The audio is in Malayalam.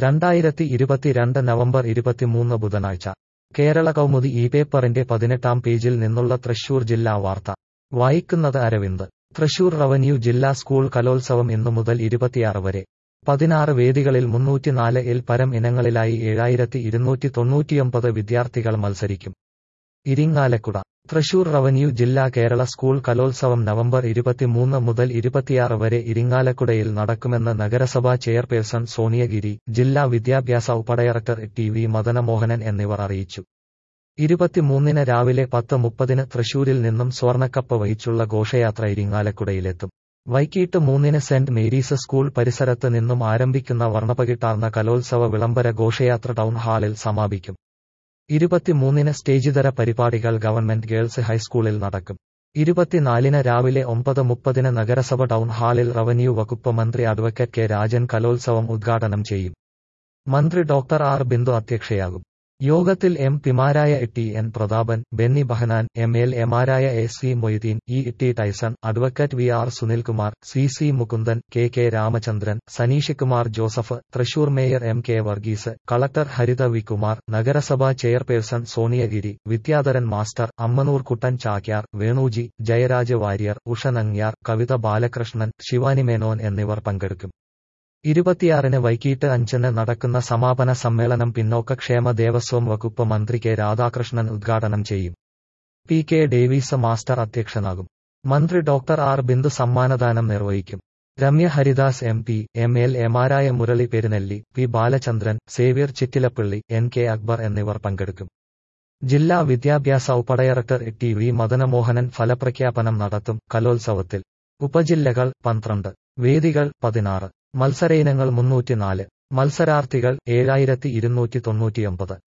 രണ്ടായിരത്തി ഇരുപത്തിരണ്ട് നവംബർ ഇരുപത്തിമൂന്ന് ബുധനാഴ്ച കേരള കൗമുദി ഈ പേപ്പറിന്റെ പതിനെട്ടാം പേജിൽ നിന്നുള്ള തൃശൂർ ജില്ലാ വാർത്ത വായിക്കുന്നത് അരവിന്ദ് തൃശൂർ റവന്യൂ ജില്ലാ സ്കൂൾ കലോത്സവം ഇന്നു മുതൽ ഇരുപത്തിയാറ് വരെ പതിനാറ് വേദികളിൽ മുന്നൂറ്റിനാല് ഇൽ പരം ഇനങ്ങളിലായി ഏഴായിരത്തി ഇരുന്നൂറ്റി തൊണ്ണൂറ്റിയൊമ്പത് വിദ്യാർത്ഥികൾ മത്സരിക്കും ഇരിങ്ങാലക്കുട തൃശൂർ റവന്യൂ ജില്ലാ കേരള സ്കൂൾ കലോത്സവം നവംബർ ഇരുപത്തിമൂന്ന് മുതൽ ഇരുപത്തിയാറ് വരെ ഇരിങ്ങാലക്കുടയിൽ നടക്കുമെന്ന് നഗരസഭാ ചെയർപേഴ്സൺ സോണിയഗിരി ജില്ലാ വിദ്യാഭ്യാസ ഉപഡയറക്ടർ ടി വി മദനമോഹനൻ എന്നിവർ അറിയിച്ചു ഇരുപത്തിമൂന്നിന് രാവിലെ പത്ത് മുപ്പതിന് തൃശൂരിൽ നിന്നും സ്വർണ്ണക്കപ്പ് വഹിച്ചുള്ള ഘോഷയാത്ര ഇരിങ്ങാലക്കുടയിലെത്തും വൈകിട്ട് മൂന്നിന് സെന്റ് മേരീസ് സ്കൂൾ പരിസരത്ത് നിന്നും ആരംഭിക്കുന്ന വർണ്ണപകിട്ടാർന്ന കലോത്സവ വിളംബര ഘോഷയാത്ര ടൗൺ ഹാളിൽ സമാപിക്കും ഇരുപത്തിമൂന്നിന് സ്റ്റേജിതര പരിപാടികൾ ഗവൺമെന്റ് ഗേൾസ് ഹൈസ്കൂളിൽ നടക്കും ഇരുപത്തിനാലിന് രാവിലെ ഒമ്പത് മുപ്പതിന് നഗരസഭ ടൗൺ ഹാളിൽ റവന്യൂ വകുപ്പ് മന്ത്രി അഡ്വക്കേറ്റ് കെ രാജൻ കലോത്സവം ഉദ്ഘാടനം ചെയ്യും മന്ത്രി ഡോക്ടർ ആർ ബിന്ദു അധ്യക്ഷയാകും യോഗത്തിൽ എം പിമാരായ T N Prathapan Benny Behanan M L എമാരായ A C Moideen E T Tyson advocate V R Sunilkumar C C Mukundan K K Ramachandran Saneesh Kumar Joseph Thrissur mayor M K Varghese collector Haritha V Kumar നഗരസഭാ ചെയർപേഴ്സൺ സോണിയഗിരി വിദ്യാധരൻ മാസ്റ്റർ അമ്മനൂർ കുട്ടൻ ചാക്യാർ വേണുജി ജയരാജ് വാര്യർ ഉഷ നങ്യാർ കവിത ബാലകൃഷ്ണൻ ശിവാനി മേനോൻ എന്നിവർ പങ്കെടുക്കും ഇരുപത്തിയാറിന് വൈകിട്ട് അഞ്ചിന് നടക്കുന്ന സമാപന സമ്മേളനം പിന്നോക്കക്ഷേമ ദേവസ്വം വകുപ്പ് മന്ത്രി കെ രാധാകൃഷ്ണൻ ഉദ്ഘാടനം ചെയ്യും പി കെ ഡേവീസ് മാസ്റ്റർ അധ്യക്ഷനാകും മന്ത്രി ഡോക്ടർ ആർ ബിന്ദു സമ്മാനദാനം നിർവഹിക്കും Ramya Haridas M P M L എമാരായ Murali Perunelli P Balachandran Xavier Chittilappally N K Akbar എന്നിവർ പങ്കെടുക്കും ജില്ലാ വിദ്യാഭ്യാസ ഉപഡയറക്ടർ ടി വി മദനമോഹനൻ ഫലപ്രഖ്യാപനം നടത്തും കലോത്സവത്തിൽ ഉപജില്ലകൾ പന്ത്രണ്ട് വേദികൾ പതിനാറ് മത്സര ഇനങ്ങൾ മുന്നൂറ്റിനാല് മത്സരാർത്ഥികൾ ഏഴായിരത്തി ഇരുന്നൂറ്റി തൊണ്ണൂറ്റിയൊമ്പത്